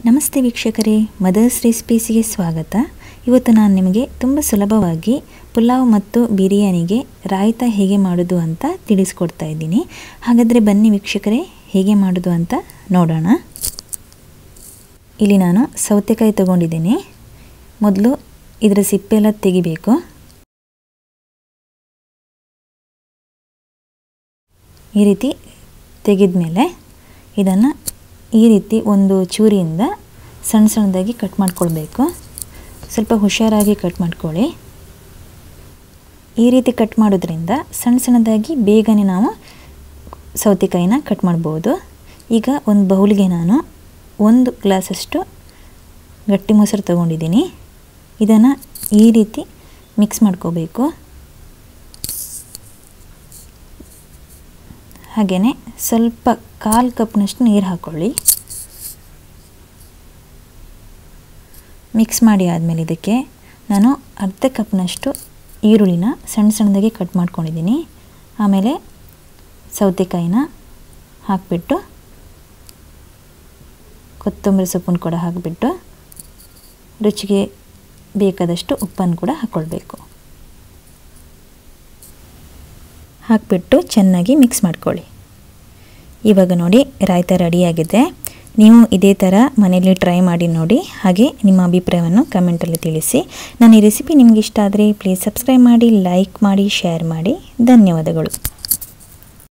ನಮಸ್ತೆ ವೀಕ್ಷಕರೇ ಮದರ್ಸ್ ರೆಸಿಪೀಸಿಗೆ ಸ್ವಾಗತ ಇವತ್ತು ನಾನು ನಿಮಗೆ ತುಂಬ ಸುಲಭವಾಗಿ ಪುಲಾವ್ ಮತ್ತು ಬಿರಿಯಾನಿಗೆ ರಾಯ್ತ ಹೇಗೆ ಮಾಡೋದು ಅಂತ ತಿಳಿಸ್ಕೊಡ್ತಾ ಇದ್ದೀನಿ ಹಾಗಾದರೆ ಬನ್ನಿ ವೀಕ್ಷಕರೇ ಹೇಗೆ ಮಾಡೋದು ಅಂತ ನೋಡೋಣ ಇಲ್ಲಿ ನಾನು ಸೌತೆಕಾಯಿ ತಗೊಂಡಿದ್ದೀನಿ ಮೊದಲು ಇದರ ಸಿಪ್ಪೆಲ್ಲ ತೆಗಿಬೇಕು ಈ ರೀತಿ ತೆಗೆದ ಮೇಲೆ ಇದನ್ನು ಈ ರೀತಿ ಒಂದು ಚೂರಿಯಿಂದ ಸಣ್ಣ ಸಣ್ಣದಾಗಿ ಕಟ್ ಮಾಡ್ಕೊಳ್ಬೇಕು ಸ್ವಲ್ಪ ಹುಷಾರಾಗಿ ಕಟ್ ಮಾಡ್ಕೊಳ್ಳಿ ಈ ರೀತಿ ಕಟ್ ಮಾಡೋದ್ರಿಂದ ಸಣ್ಣ ಸಣ್ಣದಾಗಿ ಬೇಗನೆ ನಾವು ಸೌತೆಕಾಯಿನ ಕಟ್ ಮಾಡ್ಬೋದು ಈಗ ಒಂದು ಬೌಲ್ಗೆ ನಾನು ಒಂದು ಗ್ಲಾಸಷ್ಟು ಗಟ್ಟಿ ಮೊಸರು ತಗೊಂಡಿದ್ದೀನಿ ಇದನ್ನು ಈ ರೀತಿ ಮಿಕ್ಸ್ ಮಾಡ್ಕೋಬೇಕು ಹಾಗೆಯೇ ಸ್ವಲ್ಪ ಕಾಲು ಕಪ್ನಷ್ಟು ನೀರು ಹಾಕ್ಕೊಳ್ಳಿ ಮಿಕ್ಸ್ ಮಾಡಿ ಆದಮೇಲೆ ಇದಕ್ಕೆ ನಾನು ಅರ್ಧ ಕಪ್ನಷ್ಟು ಈರುಳ್ಳಿನ ಸಣ್ಣ ಸಣ್ಣದಾಗಿ ಕಟ್ ಮಾಡ್ಕೊಂಡಿದ್ದೀನಿ ಆಮೇಲೆ ಸೌತೆಕಾಯಿನ ಹಾಕಿಬಿಟ್ಟು ಕೊತ್ತಂಬರಿ ಸೊಪ್ಪನ್ನು ಕೂಡ ಹಾಕಿಬಿಟ್ಟು ರುಚಿಗೆ ಬೇಕಾದಷ್ಟು ಉಪ್ಪನ್ನು ಕೂಡ ಹಾಕ್ಕೊಳ್ಬೇಕು ಹಾಕಿಬಿಟ್ಟು ಚೆನ್ನಾಗಿ ಮಿಕ್ಸ್ ಮಾಡ್ಕೊಳ್ಳಿ ಇವಾಗ ನೋಡಿ ರಾಯ್ತ ರೆಡಿಯಾಗಿದೆ ನೀವು ಇದೇ ಥರ ಮನೆಯಲ್ಲಿ ಟ್ರೈ ಮಾಡಿ ನೋಡಿ ಹಾಗೆ ನಿಮ್ಮ ಅಭಿಪ್ರಾಯವನ್ನು ಕಮೆಂಟಲ್ಲಿ ತಿಳಿಸಿ ನಾನು ಈ ರೆಸಿಪಿ ನಿಮ್ಗೆ ಇಷ್ಟ ಆದರೆ ಪ್ಲೀಸ್ ಸಬ್ಸ್ಕ್ರೈಬ್ ಮಾಡಿ ಲೈಕ್ ಮಾಡಿ ಶೇರ್ ಮಾಡಿ ಧನ್ಯವಾದಗಳು